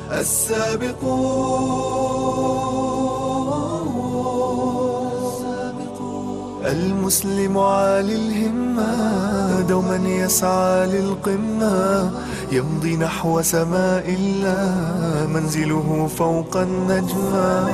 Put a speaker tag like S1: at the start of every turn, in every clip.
S1: السابقون المسلم عالي الهمة دوما يسعى للقمة يمضي نحو سماء الله منزله فوق النجمة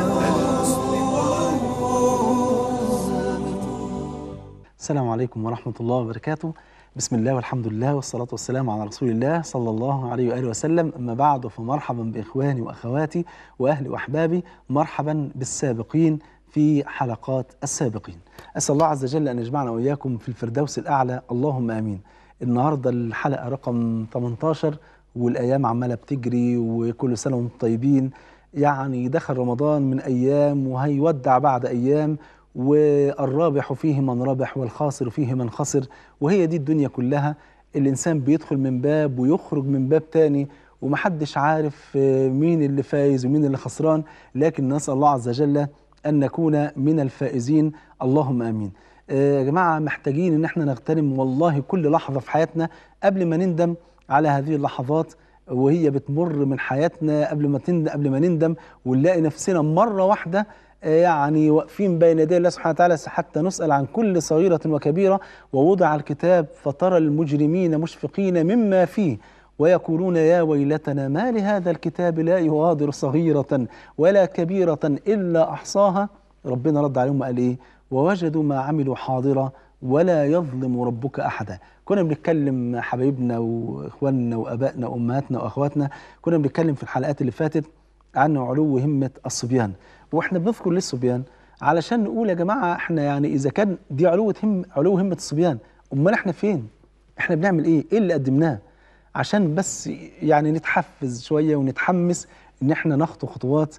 S2: السلام عليكم ورحمة الله وبركاته بسم الله والحمد لله والصلاة والسلام على رسول الله صلى الله عليه وآله وسلم أما بعد فمرحبا بإخواني وأخواتي وأهلي وأحبابي مرحبا بالسابقين في حلقات السابقين أسأل الله عز وجل أن يجمعنا وإياكم في الفردوس الأعلى اللهم آمين النهاردة الحلقة رقم 18 والأيام عمالة بتجري وكل سنة وانتم طيبين يعني دخل رمضان من أيام وهيودع بعد أيام والرابح فيه من ربح والخاسر فيه من خسر وهي دي الدنيا كلها الإنسان بيدخل من باب ويخرج من باب تاني ومحدش عارف مين اللي فايز ومين اللي خسران لكن نسأل الله عز وجل أن نكون من الفائزين اللهم آمين يا جماعة محتاجين إن احنا نغتنم والله كل لحظة في حياتنا قبل ما نندم على هذه اللحظات وهي بتمر من حياتنا قبل ما تندم قبل ما نندم ونلاقي نفسنا مرة واحدة يعني واقفين بين يدي الله سبحانه وتعالى حتى نسأل عن كل صغيرة وكبيرة ووضع الكتاب فترى المجرمين مشفقين مما فيه ويقولون يا ويلتنا ما لهذا الكتاب لا يغادر صغيرة ولا كبيرة إلا أحصاها ربنا رد عليهم وقال إيه ووجدوا ما عملوا حاضرة ولا يظلم ربك أحدا كنا بنتكلم حبايبنا وإخواننا وأبائنا وأمهاتنا وأخواتنا كنا بنتكلم في الحلقات اللي فاتت عن علو همة الصبيان واحنا بنذكر ليه الصبيان علشان نقول يا جماعه احنا يعني اذا كان دي علو هم علو همه الصبيان امال احنا فين؟ احنا بنعمل ايه؟ ايه اللي قدمناه؟ عشان بس يعني نتحفز شويه ونتحمس ان احنا نخطو خطوات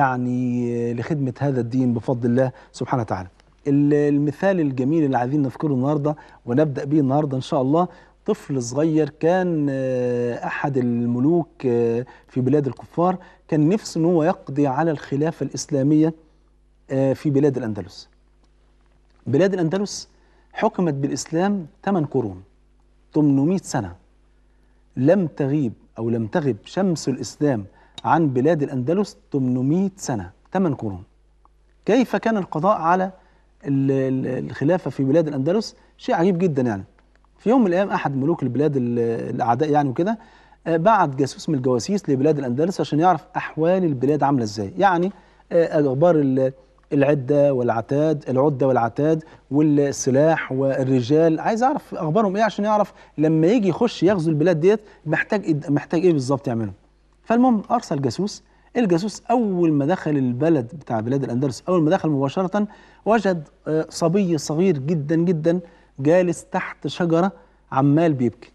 S2: يعني لخدمه هذا الدين بفضل الله سبحانه وتعالى. المثال الجميل اللي عايزين نذكره النهارده ونبدا به النهارده ان شاء الله طفل صغير كان احد الملوك في بلاد الكفار كان نفسه ان هو يقضي على الخلافه الاسلاميه في بلاد الاندلس. بلاد الاندلس حكمت بالاسلام 8 قرون 800 سنه لم تغيب او لم تغب شمس الاسلام عن بلاد الاندلس 800 سنه 8 قرون. كيف كان القضاء على الخلافه في بلاد الاندلس؟ شيء عجيب جدا يعني. في يوم من الايام احد ملوك البلاد الاعداء يعني وكده بعت جاسوس من الجواسيس لبلاد الاندلس عشان يعرف احوال البلاد عامله ازاي يعني اخبار العده والعتاد العده والعتاد والسلاح والرجال عايز اعرف اخبارهم ايه عشان يعرف لما يجي يخش يغزو البلاد ديت محتاج محتاج ايه بالظبط يعمله فالمهم ارسل جاسوس الجاسوس اول ما دخل البلد بتاع بلاد الاندلس اول ما دخل مباشره وجد صبي صغير جدا جدا جالس تحت شجرة عمال بيبكي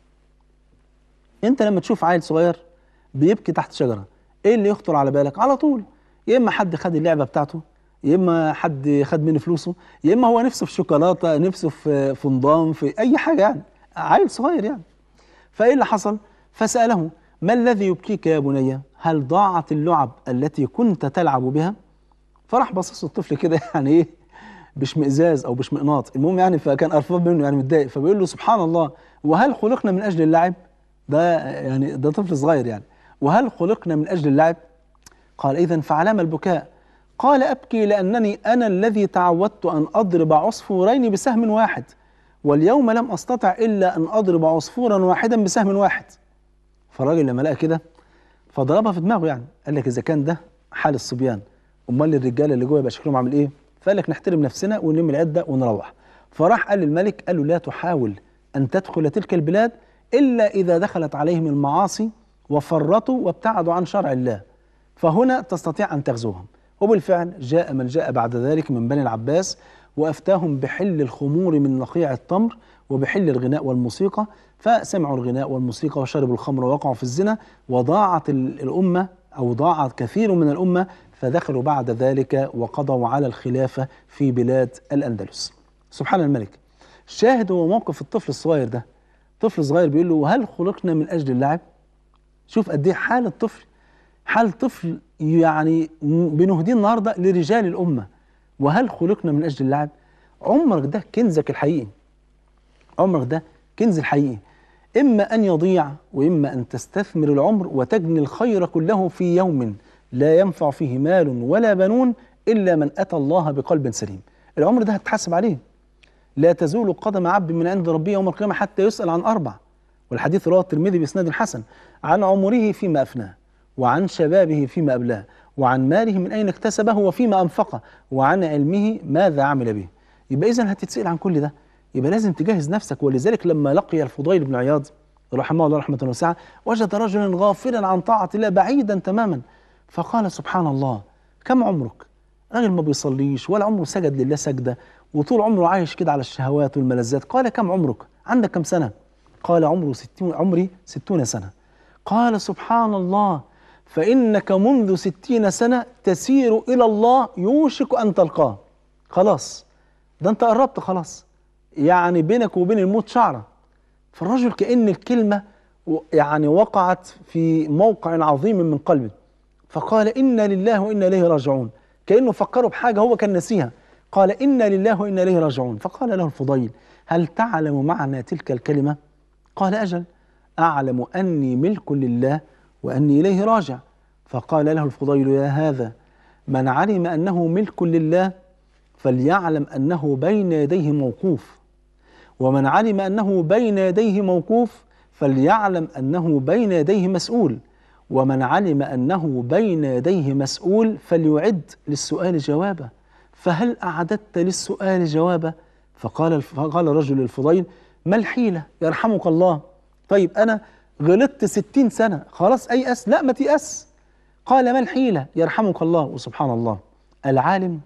S2: انت لما تشوف عيل صغير بيبكي تحت شجرة ايه اللي يخطر على بالك على طول يا اما حد خد اللعبة بتاعته يا اما حد خد منه فلوسه يا اما هو نفسه في شوكولاتة نفسه في في نظام في اي حاجة يعني عيل صغير يعني فايه اللي حصل فسأله ما الذي يبكيك يا بني هل ضاعت اللعب التي كنت تلعب بها فراح بصص الطفل كده يعني ايه باشمئزاز او باشمئناط المهم يعني فكان قرفان منه يعني متضايق فبيقول له سبحان الله وهل خلقنا من اجل اللعب ده يعني ده طفل صغير يعني وهل خلقنا من اجل اللعب قال اذا فعلام البكاء قال ابكي لانني انا الذي تعودت ان اضرب عصفورين بسهم واحد واليوم لم استطع الا ان اضرب عصفورا واحدا بسهم واحد فالراجل لما لقى كده فضربها في دماغه يعني قال لك اذا كان ده حال الصبيان امال الرجاله اللي جوه يبقى شكلهم عامل ايه فقال لك نحترم نفسنا ونلم العده ونروح فراح قال للملك قال له لا تحاول ان تدخل تلك البلاد الا اذا دخلت عليهم المعاصي وفرطوا وابتعدوا عن شرع الله فهنا تستطيع ان تغزوهم وبالفعل جاء من جاء بعد ذلك من بني العباس وافتاهم بحل الخمور من نقيع التمر وبحل الغناء والموسيقى فسمعوا الغناء والموسيقى وشربوا الخمر ووقعوا في الزنا وضاعت الامه او ضاعت كثير من الامه فدخلوا بعد ذلك وقضوا على الخلافة في بلاد الأندلس سبحان الملك الشاهد هو موقف الطفل الصغير ده طفل صغير بيقول له هل خلقنا من أجل اللعب شوف قد ايه حال الطفل حال طفل يعني بنهديه النهارده لرجال الأمة وهل خلقنا من أجل اللعب عمرك ده كنزك الحقيقي عمرك ده كنز الحقيقي إما أن يضيع وإما أن تستثمر العمر وتجني الخير كله في يوم لا ينفع فيه مال ولا بنون إلا من أتى الله بقلب سليم العمر ده هتحاسب عليه لا تزول قدم عبد من عند ربه يوم القيامة حتى يسأل عن أربع والحديث رواه الترمذي بإسناد حسن عن عمره فيما أفناه وعن شبابه فيما أبلاه وعن ماله من أين اكتسبه وفيما أنفقه وعن علمه ماذا عمل به يبقى إذا هتتسأل عن كل ده يبقى لازم تجهز نفسك ولذلك لما لقي الفضيل بن عياض رحمه الله رحمة واسعة وجد رجلا غافلا عن طاعة الله بعيدا تماما فقال سبحان الله كم عمرك راجل ما بيصليش ولا عمره سجد لله سجدة وطول عمره عايش كده على الشهوات والملذات قال كم عمرك عندك كم سنة قال عمره ستون عمري ستون سنة قال سبحان الله فإنك منذ ستين سنة تسير إلى الله يوشك أن تلقاه خلاص ده أنت قربت خلاص يعني بينك وبين الموت شعرة فالرجل كأن الكلمة و- يعني وقعت في موقع عظيم من قلبه فقال إنا لله وإنا إليه راجعون كأنه فكره بحاجة هو كان نسيها قال إنا لله وإنا إليه راجعون فقال له الفضيل هل تعلم معنى تلك الكلمة قال أجل أعلم أني ملك لله وأني إليه راجع فقال له الفضيل يا هذا من علم أنه ملك لله فليعلم أنه بين يديه موقوف ومن علم أنه بين يديه موقوف فليعلم أنه بين يديه مسؤول ومن علم أنه بين يديه مسؤول فليعد للسؤال جوابا فهل أعددت للسؤال جوابا فقال فقال رجل الفضيل ما الحيلة يرحمك الله طيب أنا غلطت ستين سنة خلاص أيأس لا ما تيأس قال ما الحيلة يرحمك الله وسبحان الله العالم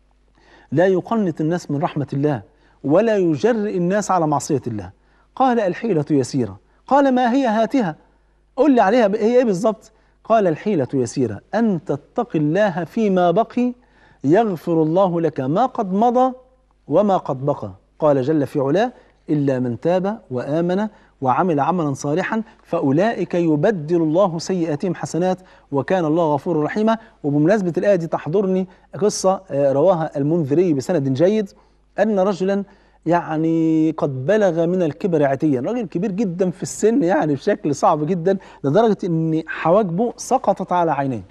S2: لا يقنط الناس من رحمة الله ولا يجرئ الناس على معصية الله قال الحيلة يسيرة قال ما هي هاتها قل لي عليها هي ايه بالظبط قال الحيلة يسيرة أن تتقي الله فيما بقي يغفر الله لك ما قد مضى وما قد بقى قال جل في علاه إلا من تاب وآمن وعمل عملا صالحا فأولئك يبدل الله سيئاتهم حسنات وكان الله غفورا رحيما وبمناسبة الآية دي تحضرني قصة آه، رواها المنذري بسند جيد أن رجلا يعني قد بلغ من الكبر عتيا راجل كبير جدا في السن يعني بشكل صعب جدا لدرجة أن حواجبه سقطت على عينيه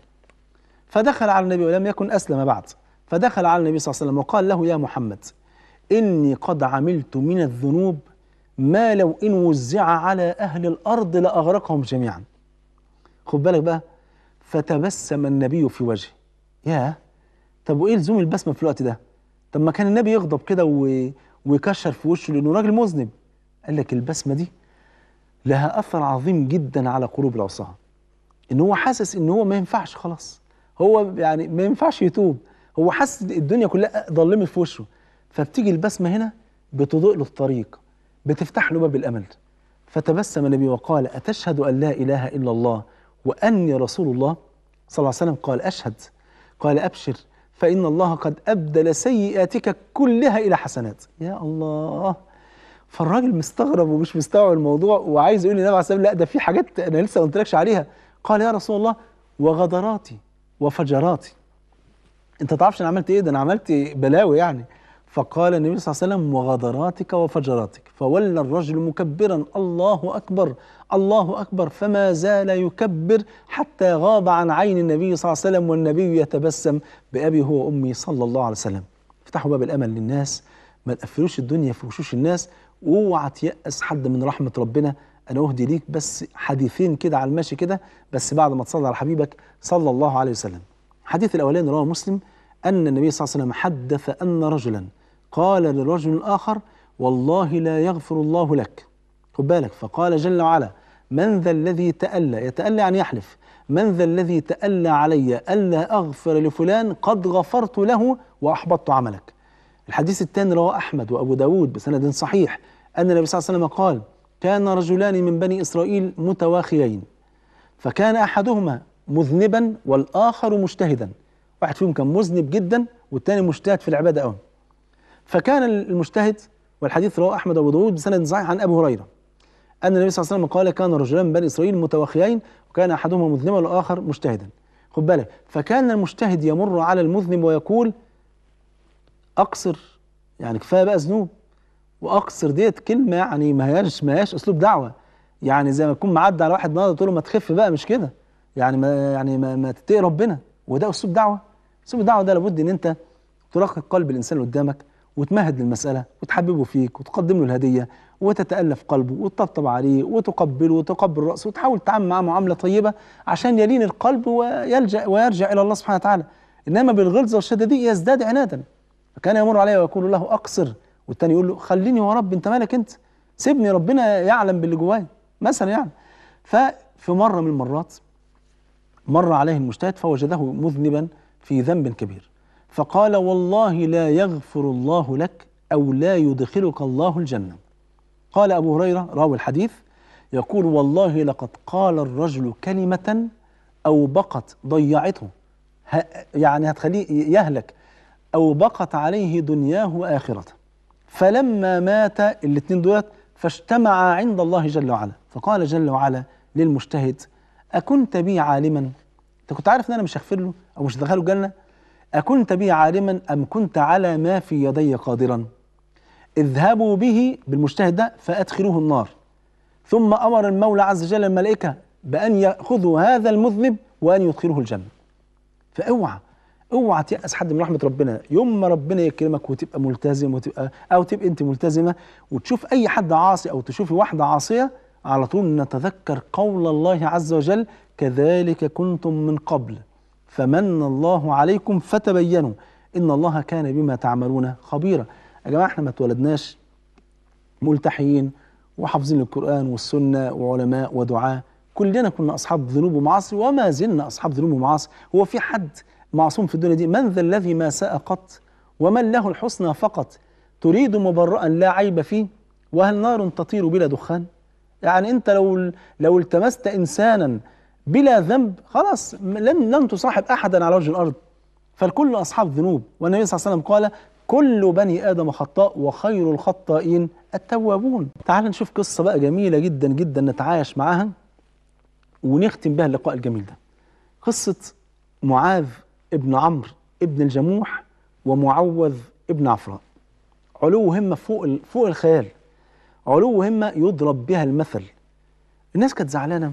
S2: فدخل على النبي ولم يكن أسلم بعد فدخل على النبي صلى الله عليه وسلم وقال له يا محمد إني قد عملت من الذنوب ما لو إن وزع على أهل الأرض لأغرقهم جميعا خد بالك بقى فتبسم النبي في وجهه ياه طب وإيه لزوم البسمة في الوقت ده طب ما كان النبي يغضب كده و... ويكشر في وشه لأنه راجل مذنب قال لك البسمة دي لها أثر عظيم جدا على قلوب العصاة إن هو حاسس إن هو ما ينفعش خلاص هو يعني ما ينفعش يتوب هو حاسس إن الدنيا كلها ضلمت في وشه فبتيجي البسمة هنا بتضيء له الطريق بتفتح له باب الأمل فتبسم النبي وقال أتشهد أن لا إله إلا الله وأني رسول الله صلى الله عليه وسلم قال أشهد قال أبشر فإن الله قد أبدل سيئاتك كلها إلى حسنات يا الله فالراجل مستغرب ومش مستوعب الموضوع وعايز يقول للنبي عليه الصلاه والسلام لا ده في حاجات انا لسه ما قلتلكش عليها قال يا رسول الله وغدراتي وفجراتي انت تعرفش انا عملت ايه ده انا عملت بلاوي يعني فقال النبي صلى الله عليه وسلم وغدراتك وفجراتك فولى الرجل مكبرا الله اكبر الله اكبر فما زال يكبر حتى غاب عن عين النبي صلى الله عليه وسلم والنبي يتبسم بابي هو وامي صلى الله عليه وسلم افتحوا باب الامل للناس ما تقفلوش الدنيا في وشوش الناس واوعى تيأس حد من رحمه ربنا انا اهدي ليك بس حديثين كده على الماشي كده بس بعد ما تصلي على حبيبك صلى الله عليه وسلم الحديث الاولاني رواه مسلم ان النبي صلى الله عليه وسلم حدث ان رجلا قال لرجل اخر والله لا يغفر الله لك خد بالك فقال جل وعلا من ذا الذي تألى يتألى يعني يحلف من ذا الذي تألى علي ألا أغفر لفلان قد غفرت له وأحبطت عملك الحديث الثاني رواه أحمد وأبو داود بسند صحيح أن النبي صلى الله عليه وسلم قال كان رجلان من بني إسرائيل متواخيين فكان أحدهما مذنبا والآخر مجتهدا واحد فيهم كان مذنب جدا والثاني مجتهد في العبادة قوي فكان المجتهد والحديث رواه أحمد وأبو داود بسند صحيح عن أبي هريرة أن النبي صلى الله عليه وسلم قال كان رجلان من بني إسرائيل متواخيين وكان أحدهما مذنبا والآخر مجتهدا خد بالك فكان المجتهد يمر على المذنب ويقول أقصر يعني كفاية بقى ذنوب وأقصر ديت كلمة يعني ما هياش ما هياش أسلوب دعوة يعني زي ما تكون معدي على واحد النهارده تقول له ما تخف بقى مش كده يعني ما يعني ما, ما تتقي ربنا وده اسلوب دعوه اسلوب الدعوه ده لابد ان انت ترقق قلب الانسان اللي قدامك وتمهد للمساله وتحببه فيك وتقدم له الهديه وتتالف قلبه وتطبطب عليه وتقبله وتقبل راسه وتحاول تتعامل معاه معامله طيبه عشان يلين القلب ويلجا ويرجع الى الله سبحانه وتعالى انما بالغلظه والشده دي يزداد عنادا فكان يمر عليه ويقول له اقصر والتاني يقول له خليني يا رب انت مالك انت سيبني ربنا يعلم باللي جوايا مثلا يعني ففي مره من المرات مر عليه المجتهد فوجده مذنبا في ذنب كبير فقال والله لا يغفر الله لك او لا يدخلك الله الجنه قال ابو هريره راوي الحديث يقول والله لقد قال الرجل كلمه او بقت ضيعته ه- يعني هتخليه يهلك او بقت عليه دنياه واخرته فلما مات الاثنين دولت فاجتمعا عند الله جل وعلا فقال جل وعلا للمجتهد أكنت بي عالما أنت كنت عارف أن أنا مش هغفر له أو مش هدخله الجنة أكنت بي عالما أم كنت على ما في يدي قادرا اذهبوا به بالمجتهد ده فأدخلوه النار ثم أمر المولى عز وجل الملائكة بأن يأخذوا هذا المذنب وأن يدخلوه الجنة فاوعى اوعى تيأس حد من رحمة ربنا يوم ما ربنا يكرمك وتبقى ملتزم وتبقى أو تبقى أنت ملتزمة وتشوف أي حد عاصي أو تشوفي واحدة عاصية على طول نتذكر قول الله عز وجل كذلك كنتم من قبل فمن الله عليكم فتبينوا إن الله كان بما تعملون خبيرا يا جماعة احنا ما اتولدناش ملتحيين وحافظين القرآن والسنة وعلماء ودعاة كلنا كنا أصحاب ذنوب ومعاصي وما زلنا أصحاب ذنوب ومعاصي هو في حد معصوم في الدنيا دي من ذا الذي ما ساء قط ومن له الحسنى فقط تريد مبرأ لا عيب فيه وهل نار تطير بلا دخان يعني أنت لو لو التمست إنسانا بلا ذنب خلاص لن لن تصاحب أحدا على وجه الأرض فالكل أصحاب ذنوب والنبي صلى الله عليه وسلم قال كل بني آدم خطاء وخير الخطائين التوابون تعال نشوف قصة بقى جميلة جدا جدا نتعايش معاها ونختم بها اللقاء الجميل ده قصة معاذ ابن عمرو ابن الجموح ومعوذ ابن عفراء علو همة فوق ال- فوق الخيال علو همة يضرب بها المثل الناس كانت زعلانة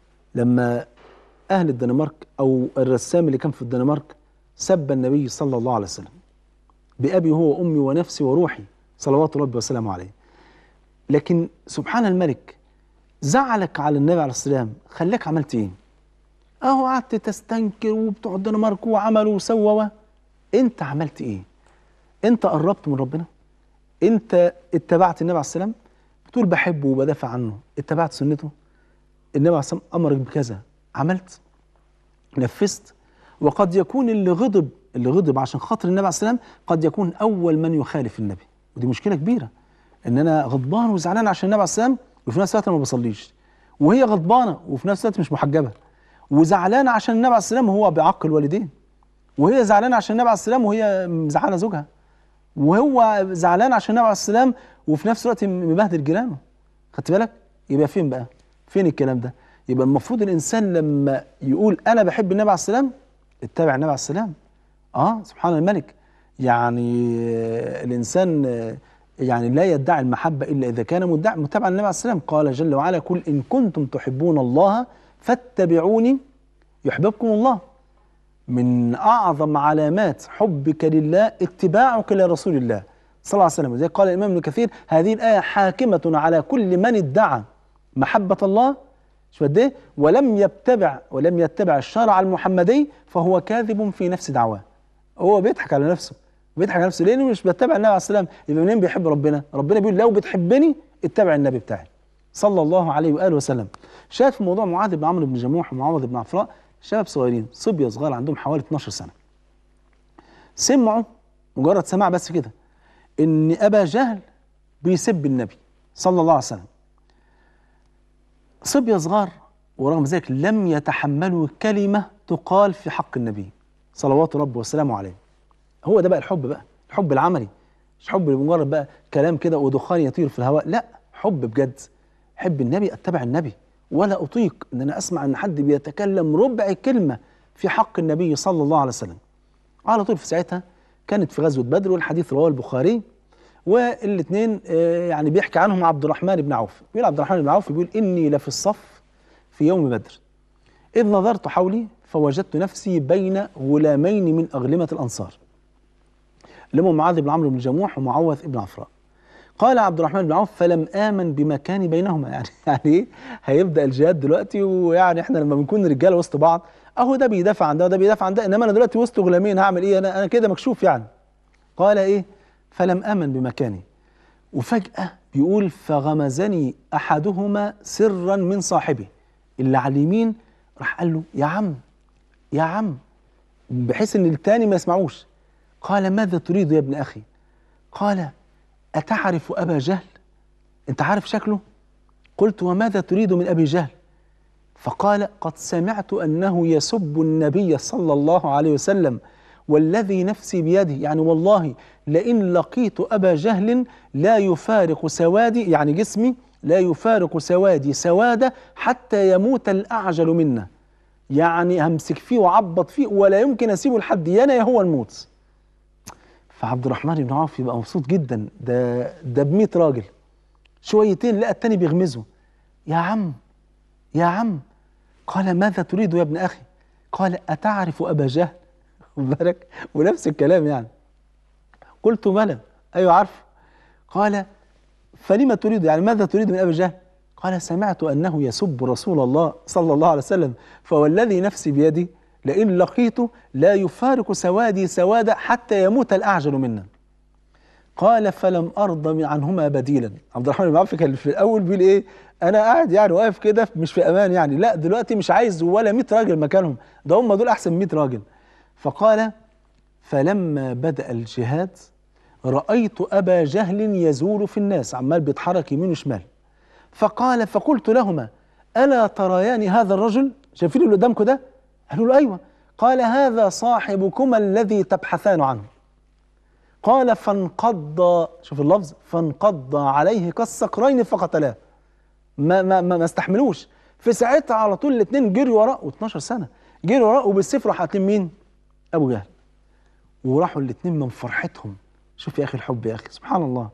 S2: لما أهل الدنمارك أو الرسام اللي كان في الدنمارك سب النبي صلى الله عليه وسلم بأبي هو وأمي ونفسي وروحي صلوات ربي وسلامه عليه لكن سبحان الملك زعلك على النبي عليه السلام خلاك عملت ايه اهو قعدت تستنكر وبتوع الدنمارك وعملوا وسووا انت عملت ايه انت قربت من ربنا انت اتبعت النبي عليه السلام بتقول بحبه وبدافع عنه اتبعت سنته النبي عليه السلام امرك بكذا عملت نفذت وقد يكون اللي غضب اللي غضب عشان خاطر النبي عليه السلام قد يكون اول من يخالف النبي ودي مشكله كبيره ان انا غضبان وزعلان عشان النبي عليه السلام وفي نفس الوقت أنا ما بصليش وهي غضبانه وفي نفس الوقت مش محجبه وزعلانه عشان النبي عليه السلام هو بيعق الوالدين وهي زعلانه عشان النبي عليه السلام وهي مزعله زوجها وهو زعلان عشان النبي عليه السلام وفي نفس الوقت مبهدل جيرانه خدت بالك يبقى فين بقى فين الكلام ده يبقى المفروض الانسان لما يقول انا بحب النبي عليه السلام اتبع النبي عليه السلام اه سبحان الملك يعني آه، الانسان آه، يعني لا يدعي المحبه الا اذا كان مدع- متبعا للنبي عليه السلام قال جل وعلا قل ان كنتم تحبون الله فاتبعوني يحببكم الله من اعظم علامات حبك لله اتباعك لرسول الله صلى الله عليه وسلم زي قال الامام ابن كثير هذه الايه حاكمه على كل من ادعى محبه الله شو قد ايه ولم يتبع ولم يتبع الشرع المحمدي فهو كاذب في نفس دعواه هو بيضحك على نفسه بيضحك على نفسه لانه مش بيتبع النبي عليه السلام يبقى منين بيحب ربنا ربنا بيقول لو بتحبني اتبع النبي بتاعي صلى الله عليه واله وسلم شاف في موضوع معاذ بن عمرو بن جموح ومعوذ بن عفراء شباب صغيرين صبيه صغار عندهم حوالي 12 سنه سمعوا مجرد سماع بس كده ان ابا جهل بيسب النبي صلى الله عليه وسلم صبيه صغار ورغم ذلك لم يتحملوا كلمه تقال في حق النبي صلوات ربه وسلامه عليه هو ده بقى الحب بقى الحب العملي مش حب مجرد بقى كلام كده ودخان يطير في الهواء لا حب بجد حب النبي اتبع النبي ولا اطيق ان انا اسمع ان حد بيتكلم ربع كلمه في حق النبي صلى الله عليه وسلم على طول في ساعتها كانت في غزوه بدر والحديث رواه البخاري والاثنين يعني بيحكي عنهم عبد الرحمن بن عوف بيقول عبد الرحمن بن عوف بيقول اني لفي الصف في يوم بدر اذ نظرت حولي فوجدت نفسي بين غلامين من اغلمه الانصار اللي هم معاذ بن عمرو بن جموح ومعوذ بن عفراء قال عبد الرحمن بن عوف فلم امن بمكاني بينهما يعني يعني ايه هيبدا الجهاد دلوقتي ويعني احنا لما بنكون رجاله وسط بعض اهو ده بيدافع عن ده وده بيدافع عن ده انما انا دلوقتي وسط غلامين هعمل ايه انا انا كده مكشوف يعني قال ايه فلم امن بمكاني وفجاه بيقول فغمزني احدهما سرا من صاحبه اللي على اليمين راح قال له يا عم يا عم بحيث ان التاني ما يسمعوش قال ماذا تريد يا ابن اخي قال اتعرف ابا جهل انت عارف شكله قلت وماذا تريد من ابي جهل فقال قد سمعت انه يسب النبي صلى الله عليه وسلم والذي نفسي بيده يعني والله لئن لقيت ابا جهل لا يفارق سوادي يعني جسمي لا يفارق سوادي سواده حتى يموت الاعجل منا يعني همسك فيه وعبط فيه ولا يمكن اسيبه لحد يانا يا هو الموت فعبد الرحمن بن عوف يبقى مبسوط جدا ده ده ب 100 راجل شويتين لقى التاني بيغمزه يا عم يا عم قال ماذا تريد يا ابن اخي قال اتعرف ابا جهل بالك ونفس الكلام يعني قلت بلى ايوه عارف قال فلما تريد يعني ماذا تريد من ابي جهل قال سمعت انه يسب رسول الله صلى الله عليه وسلم فوالذي نفسي بيدي لئن لقيته لا يفارق سوادي سوادا حتى يموت الاعجل منا قال فلم ارضى عنهما بديلا عبد الرحمن بن عوف كان في الاول بيقول ايه انا قاعد يعني واقف كده مش في امان يعني لا دلوقتي مش عايز ولا 100 راجل مكانهم ده هم دول احسن 100 راجل فقال فلما بدا الجهاد رايت ابا جهل يزول في الناس عمال بيتحرك يمين وشمال فقال فقلت لهما الا تريان هذا الرجل شايفين اللي قدامكم ده قالوا له ايوه قال هذا صاحبكما الذي تبحثان عنه قال فانقض شوف اللفظ فانقض عليه كالصقرين فقتلاه ما ما ما, ما استحملوش في ساعتها على طول الاثنين جروا وراه و12 سنه جروا وراه وبالسيف راح قاتلين مين؟ ابو جهل وراحوا الاثنين من فرحتهم شوف يا اخي الحب يا اخي سبحان الله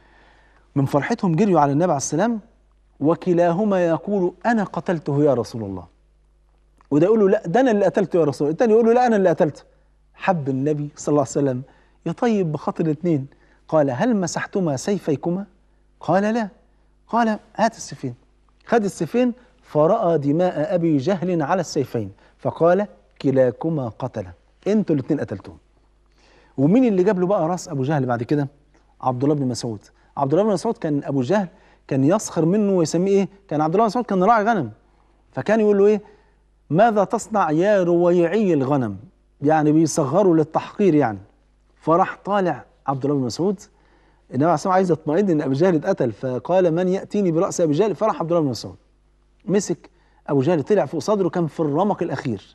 S2: من فرحتهم جريوا على النبي عليه السلام وكلاهما يقول انا قتلته يا رسول الله وده يقول له لا ده انا اللي قتلته يا رسول الله الثاني يقول له لا انا اللي قتلته حب النبي صلى الله عليه وسلم يطيب بخاطر الاثنين قال هل مسحتما سيفيكما قال لا قال هات السيفين خد السيفين فراى دماء ابي جهل على السيفين فقال كلاكما قتل انتوا الاثنين قتلتوه ومين اللي جاب له بقى راس ابو جهل بعد كده عبد الله بن مسعود عبد الله بن مسعود كان ابو جهل كان يسخر منه ويسميه ايه كان عبد الله بن مسعود كان راعي غنم فكان يقول له ايه ماذا تصنع يا رويعي الغنم يعني بيصغروا للتحقير يعني فراح طالع عبد الله بن مسعود النبي عليه الصلاه عايز يطمئن ان ابو جهل اتقتل فقال من ياتيني براس ابي جهل فراح عبد الله بن مسعود مسك ابو جهل طلع فوق صدره كان في الرمق الاخير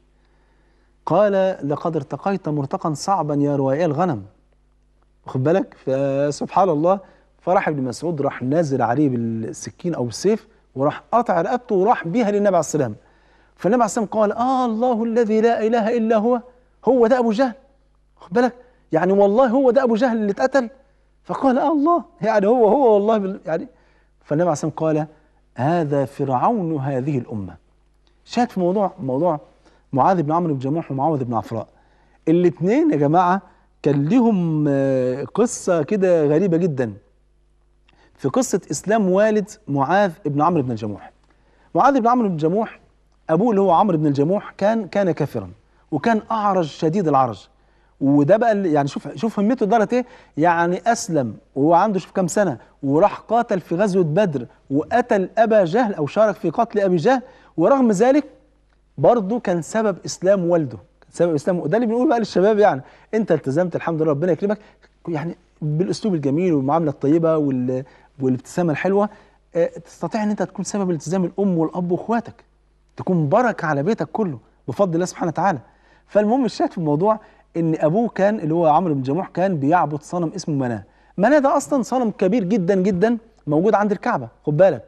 S2: قال لقد ارتقيت مرتقا صعبا يا روائي الغنم واخد بالك فسبحان الله فراح ابن مسعود راح نازل عليه بالسكين او بالسيف وراح قطع رقبته وراح بيها للنبي عليه السلام فالنبي عليه السلام قال اه الله الذي لا اله الا هو هو ده ابو جهل واخد بالك يعني والله هو ده ابو جهل اللي اتقتل فقال آه الله يعني هو هو والله بال يعني فالنبي عليه السلام قال هذا فرعون هذه الامه شاهد في موضوع موضوع معاذ بن عمرو بن جموح ومعاذ بن عفراء الاثنين يا جماعه كان لهم قصه كده غريبه جدا في قصه اسلام والد معاذ بن عمرو بن الجموح معاذ بن عمرو بن الجموح ابوه اللي هو عمرو بن الجموح كان كان كافرا وكان اعرج شديد العرج وده بقى اللي يعني شوف شوف همته لدرجه ايه يعني اسلم وهو عنده شوف كام سنه وراح قاتل في غزوه بدر وقتل ابا جهل او شارك في قتل ابي جهل ورغم ذلك برضه كان سبب اسلام والده سبب اسلام وده اللي بنقول بقى للشباب يعني انت التزمت الحمد لله ربنا يكرمك يعني بالاسلوب الجميل والمعامله الطيبه وال والابتسامه الحلوه اه تستطيع ان انت تكون سبب التزام الام والاب واخواتك تكون بركه على بيتك كله بفضل الله سبحانه وتعالى فالمهم الشاهد في الموضوع ان ابوه كان اللي هو عمرو بن جموح كان بيعبد صنم اسمه مناه مناه ده اصلا صنم كبير جدا جدا موجود عند الكعبه خد بالك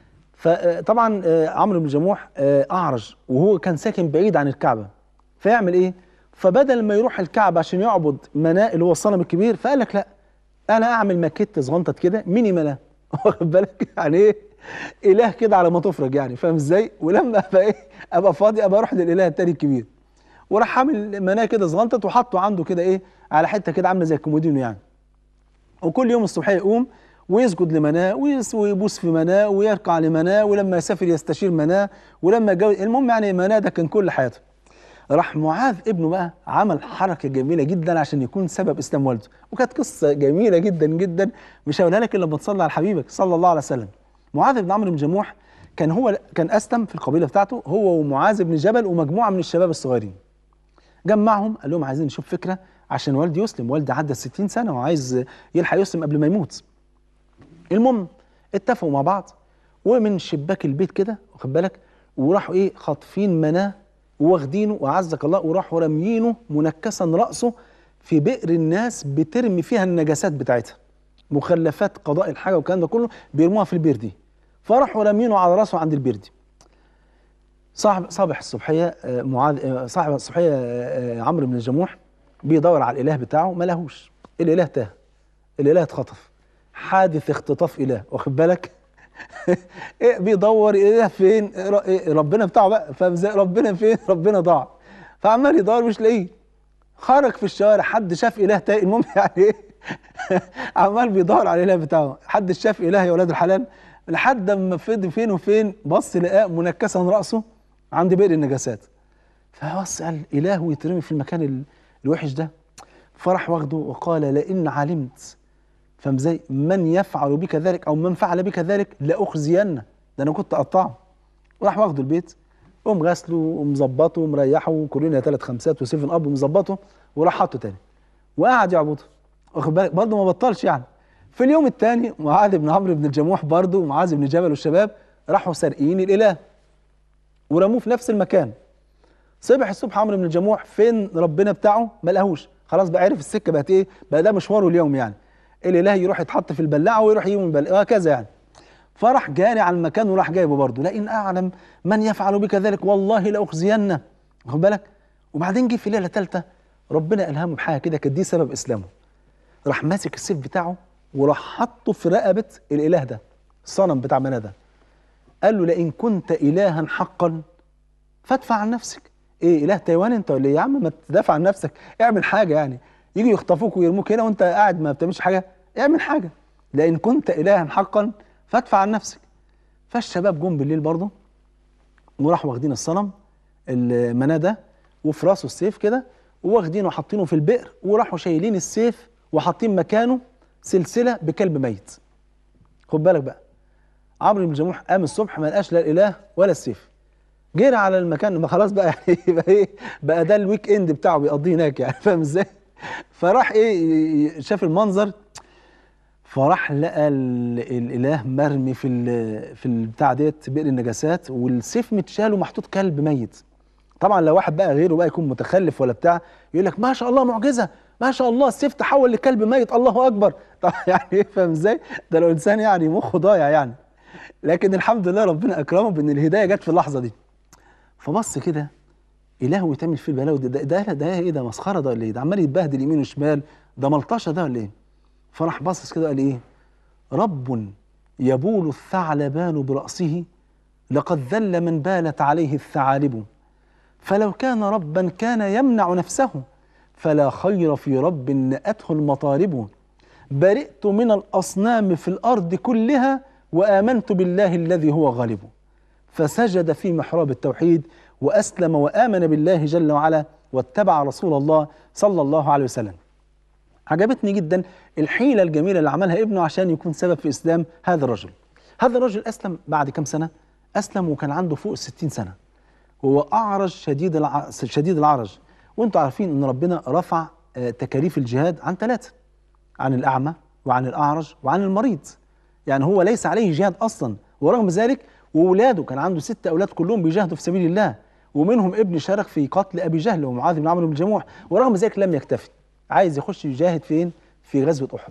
S2: فطبعا عمرو بن جموح اعرج وهو كان ساكن بعيد عن الكعبه فيعمل ايه فبدل ما يروح الكعبه عشان يعبد مناه اللي هو الصنم الكبير فقال لك لا انا اعمل ماكيت صغنطت كده ميني مناه واخد بالك يعني ايه اله كده على ما تفرج يعني فاهم ازاي ولما ابقى ايه ابقى فاضي ابقى اروح للاله التاني الكبير وراح عامل مناه كده صغنطت وحطه عنده كده ايه على حته كده عامله زي الكومودينو يعني وكل يوم الصبح يقوم ويسجد لمناه ويس- ويبوس في مناه ويركع لمناه ولما يسافر يستشير مناه ولما يتجوز المهم يعني مناه ده كان كل حياته راح معاذ ابنه بقى عمل حركه جميله جدا عشان يكون سبب اسلام والده وكانت قصه جميله جدا جدا مش هقولها لك الا لما تصلي على حبيبك صلى الله عليه وسلم معاذ بن عمرو بن جموح كان هو كان اسلم في القبيله بتاعته هو ومعاذ بن جبل ومجموعه من الشباب الصغيرين جمعهم قال لهم عايزين نشوف فكره عشان والدي يسلم والدي عدى 60 سنه وعايز يلحق يسلم قبل ما يموت المهم اتفقوا مع بعض ومن شباك البيت كده واخد بالك وراحوا ايه خاطفين مناه واخدينه وعزك الله وراحوا راميينه منكسا راسه في بئر الناس بترمي فيها النجاسات بتاعتها مخلفات قضاء الحاجه والكلام ده كله بيرموها في البير دي فراحوا راميينه على راسه عند البير دي صاحب صباح الصبحيه آه، معاذ آه، صاحب الصبحيه آه، آه، عمرو بن الجموح بيدور على الاله بتاعه ما لهوش الاله تاه الاله اتخطف حادث اختطاف اله واخد بالك إيه بيدور اله فين ر- إيه ربنا بتاعه بقى فاهم ازاي ربنا فين ربنا ضاع فعمال يدور مش لاقيه خرج في الشوارع حد شاف اله تاني المهم يعني ايه عمال بيدور على الاله بتاعه حد شاف اله يا ولاد الحلال لحد اما فضل فين وفين بص لقاه منكسا راسه عند بئر النجاسات فبص قال اله ويترمي في المكان ال- الوحش ده فرح واخده وقال لئن علمت فاهم ازاي من يفعل بك ذلك او من فعل بك ذلك لاخزينه ده انا كنت اقطعه وراح واخده البيت قوم غسله ومظبطه ومريحه وكلنا ثلاث خمسات وسيفن اب ومظبطه وراح حاطه تاني وقعد يعبده واخد بالك برضه ما بطلش يعني في اليوم الثاني معاذ بن عمرو بن الجموح برضه ومعاذ بن جبل والشباب راحوا سارقين الاله ورموه في نفس المكان صبح الصبح عمرو بن الجموح فين ربنا بتاعه ما لقاهوش خلاص بقى عرف السكه بقت ايه بقى ده مشواره اليوم يعني الاله يروح يتحط في البلاعه ويروح يجيبه من البلاعه وهكذا يعني فراح جاري على المكان وراح جايبه برضه لئن اعلم من يفعل بك ذلك والله لاخزينه واخد بالك وبعدين جه في ليله ثالثه ربنا الهمه بحاجه كده كانت دي سبب اسلامه راح ماسك السيف بتاعه وراح حطه في رقبه الاله ده الصنم بتاع منى ده قال له لئن كنت الها حقا فادفع عن نفسك ايه اله تايوان انت ولا ايه يا عم ما تدافع عن نفسك اعمل حاجه يعني يجوا يخطفوك ويرموك هنا وانت قاعد ما بتعملش حاجه اعمل حاجه لان كنت الها حقا فادفع عن نفسك فالشباب جم بالليل برضه وراحوا واخدين الصنم المناه ده وفي راسه السيف كده واخدينه وحاطينه في البئر وراحوا شايلين السيف وحاطين مكانه سلسله بكلب ميت خد بالك بقى عمرو بن جموح قام الصبح ما لقاش لا الاله ولا السيف جري على المكان ما خلاص بقى يعني يبقى ايه بقى ده الويك اند بتاعه بيقضيه هناك يعني فاهم ازاي فراح ايه شاف المنظر فراح لقى ال- الاله مرمي في ال- في البتاع ديت بئر النجاسات والسيف متشال ومحطوط كلب ميت طبعا لو واحد بقى غيره بقى يكون متخلف ولا بتاع يقول لك ما شاء الله معجزه ما شاء الله السيف تحول لكلب ميت الله اكبر طب يعني ايه فاهم ازاي ده لو انسان يعني مخه ضايع يعني لكن الحمد لله ربنا اكرمه بان الهدايه جت في اللحظه دي فبص كده اله ويتعمل فيه البلاوي ده ده, ده, ده ايه ده مسخره ده ولا ايه ده عمال يتبهدل يمين وشمال ده ملطشه ده ولا ايه فراح باصص كده قال ايه رب يبول الثعلبان براسه لقد ذل من بالت عليه الثعالب فلو كان ربا كان يمنع نفسه فلا خير في رب نأته المطارب برئت من الأصنام في الأرض كلها وآمنت بالله الذي هو غالب فسجد في محراب التوحيد وأسلم وآمن بالله جل وعلا واتبع رسول الله صلى الله عليه وسلم عجبتني جدا الحيلة الجميلة اللي عملها ابنه عشان يكون سبب في إسلام هذا الرجل هذا الرجل أسلم بعد كم سنة أسلم وكان عنده فوق الستين سنة هو أعرج شديد الع... شديد العرج وانتم عارفين ان ربنا رفع آه، تكاليف الجهاد عن ثلاثة عن الأعمى وعن الأعرج وعن المريض يعني هو ليس عليه جهاد أصلا ورغم ذلك وولاده كان عنده ست أولاد كلهم بيجاهدوا في سبيل الله ومنهم ابن شارك في قتل أبي جهل ومعاذ بن عمرو بن الجموح ورغم ذلك لم يكتفي عايز يخش يجاهد فين في غزوة أحد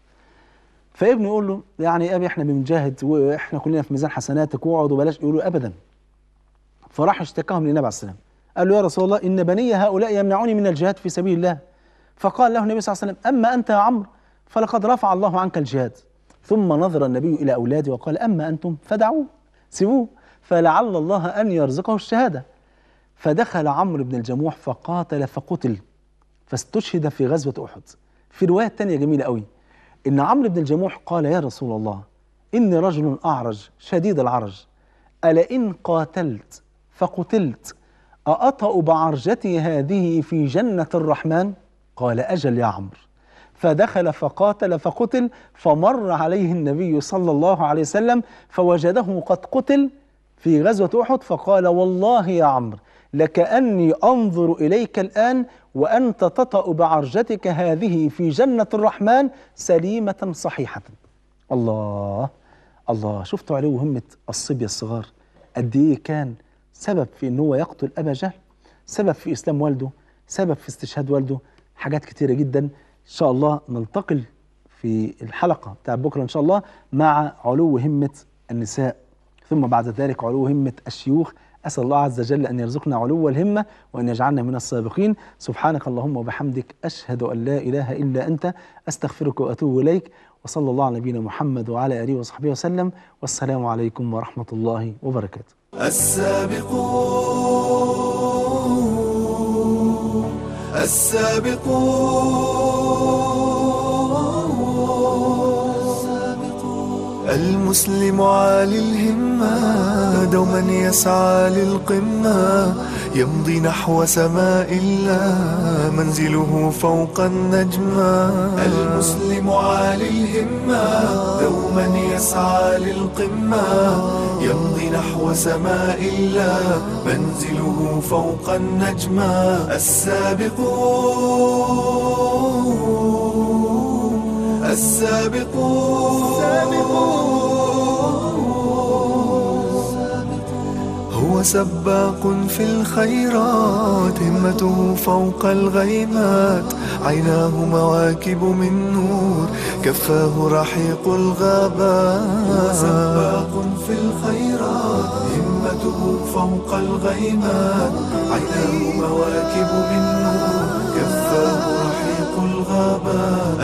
S2: فابنه يقول له يعني يا ابي احنا بنجاهد واحنا كلنا في ميزان حسناتك واقعد وبلاش يقول له ابدا فراح اشتكاهم للنبي عليه السلام قال له يا رسول الله ان بني هؤلاء يمنعوني من الجهاد في سبيل الله فقال له النبي صلى الله عليه وسلم اما انت يا عمرو فلقد رفع الله عنك الجهاد ثم نظر النبي إلى أولاده وقال أما أنتم فدعوه سيبوه فلعل الله أن يرزقه الشهادة فدخل عمرو بن الجموح فقاتل فقتل فاستشهد في غزوة أحد في رواية تانية جميلة قوي إن عمرو بن الجموح قال يا رسول الله إني رجل أعرج شديد العرج ألا إن قاتلت فقتلت أأطأ بعرجتي هذه في جنة الرحمن قال أجل يا عمرو فدخل فقاتل فقتل فمر عليه النبي صلى الله عليه وسلم فوجده قد قتل في غزوة أحد فقال والله يا عمرو لكأني أنظر إليك الآن وأنت تطأ بعرجتك هذه في جنة الرحمن سليمة صحيحة الله الله شفتوا عليه همة الصبية الصغار قد إيه كان سبب في إن هو يقتل أبا جهل سبب في إسلام والده سبب في استشهاد والده حاجات كتيرة جدا إن شاء الله ننتقل في الحلقة بتاع بكرة إن شاء الله مع علو همة النساء ثم بعد ذلك علو همة الشيوخ أسأل الله عز وجل أن يرزقنا علو الهمة وأن يجعلنا من السابقين سبحانك اللهم وبحمدك أشهد أن لا إله إلا أنت أستغفرك وأتوب إليك وصلى الله على نبينا محمد وعلى آله وصحبه وسلم والسلام عليكم ورحمة الله وبركاته
S1: السابقون السابقون المسلم عالي الهمة دوما يسعى للقمة يمضي نحو سماء الله منزله فوق النجمة المسلم عالي الهمة دوما يسعى للقمة يمضي نحو سماء الله منزله فوق النجمة السابقون السابقون هو سباق في الخيرات همته فوق الغيمات عيناه مواكب من نور كفاه رحيق الغابات هو سباق في الخيرات همته فوق الغيمات عيناه مواكب من نور كفاه رحيق الغابات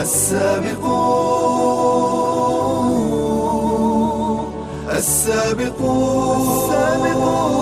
S1: السابقون السابقون